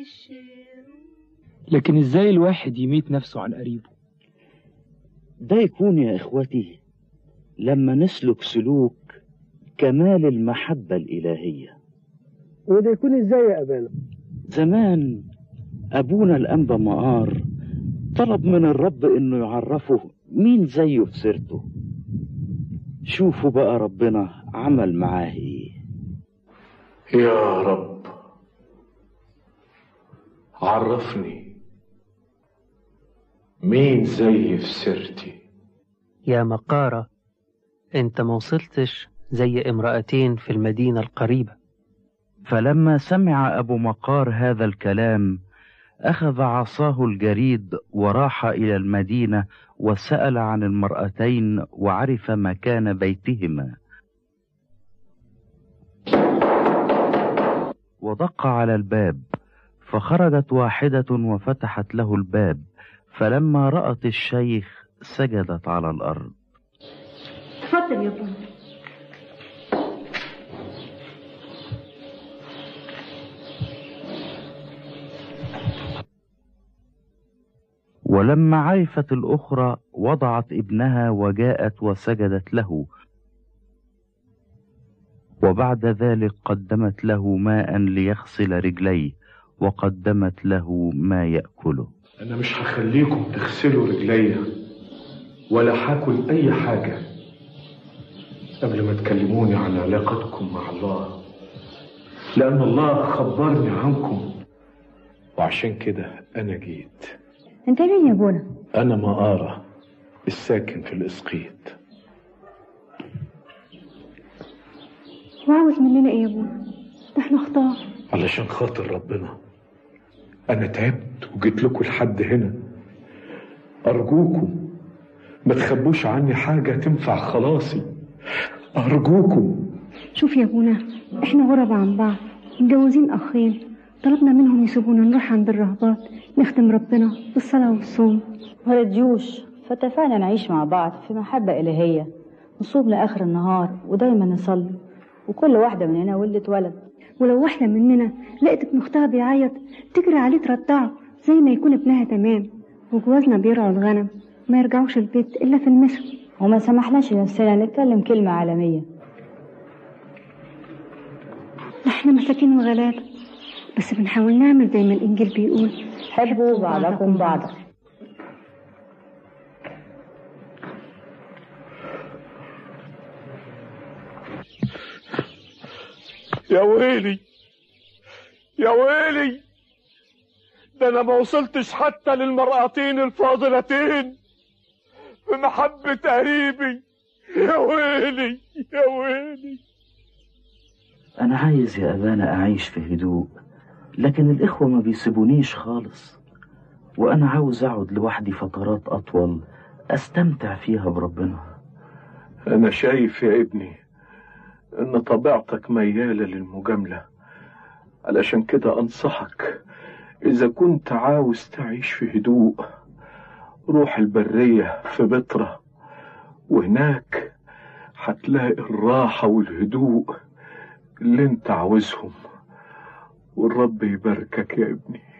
لكن ازاي الواحد يميت نفسه عن قريبه ده يكون يا إخوتي لما نسلك سلوك كمال المحبة الإلهية وده يكون ازاي يا ابانا زمان أبونا الأنبا مقار طلب من الرب إنه يعرفه مين زيه في سيرته شوفوا بقى ربنا عمل معاه إيه يا رب عرفني مين زي في سيرتي يا مقارة انت ما وصلتش زي امرأتين في المدينة القريبة فلما سمع أبو مقار هذا الكلام أخذ عصاه الجريد وراح إلى المدينة وسأل عن المرأتين وعرف مكان بيتهما ودق على الباب فخرجت واحدة وفتحت له الباب فلما رأت الشيخ سجدت على الأرض اتفضل يا بابا ولما عرفت الأخرى وضعت ابنها وجاءت وسجدت له وبعد ذلك قدمت له ماء ليغسل رجليه وقدمت له ما يأكله أنا مش هخليكم تغسلوا رجليا ولا هاكل أي حاجة قبل ما تكلموني عن علاقتكم مع الله لأن الله خبرني عنكم وعشان كده أنا جيت انت مين يا بونا أنا مقارة الساكن في الإسقيط وعاوز مننا ايه يا بونا ده احنا اختار علشان خاطر ربنا أنا تعبت وجيت لكم لحد هنا أرجوكم ما تخبوش عني حاجة تنفع خلاصي أرجوكم شوف يا بونا احنا غرب عن بعض متجوزين اخين طلبنا منهم يسيبونا نروح عند الرهبات نخدم ربنا بالصلاة والصوم ورجيوش فاتفقنا نعيش مع بعض في محبة إلهية نصوم لآخر النهار ودايما نصلي وكل واحدة مننا ولدت ولد ولو واحدة مننا لقت ابن اختها بيعيط تجري عليه ترضعه زي ما يكون ابنها تمام وجوازنا بيرعوا الغنم ما يرجعوش البيت الا في المسا وما سمحناش لنفسنا نتكلم كلمة عالمية احنا مساكين وغلابة بس بنحاول نعمل زي ما الانجيل بيقول حبوا بعضكم بعضا يا ويلي يا ويلي ده انا ما وصلتش حتى للمرأتين الفاضلتين بمحبة قريبي يا ويلي يا ويلي أنا عايز يا أبانا أعيش في هدوء لكن الإخوة ما بيسيبونيش خالص وأنا عاوز أقعد لوحدي فترات أطول أستمتع فيها بربنا أنا شايف يا ابني إن طبيعتك ميالة للمجاملة علشان كده أنصحك إذا كنت عاوز تعيش في هدوء روح البرية في بطرة وهناك هتلاقي الراحة والهدوء اللي انت عاوزهم والرب يباركك يا ابني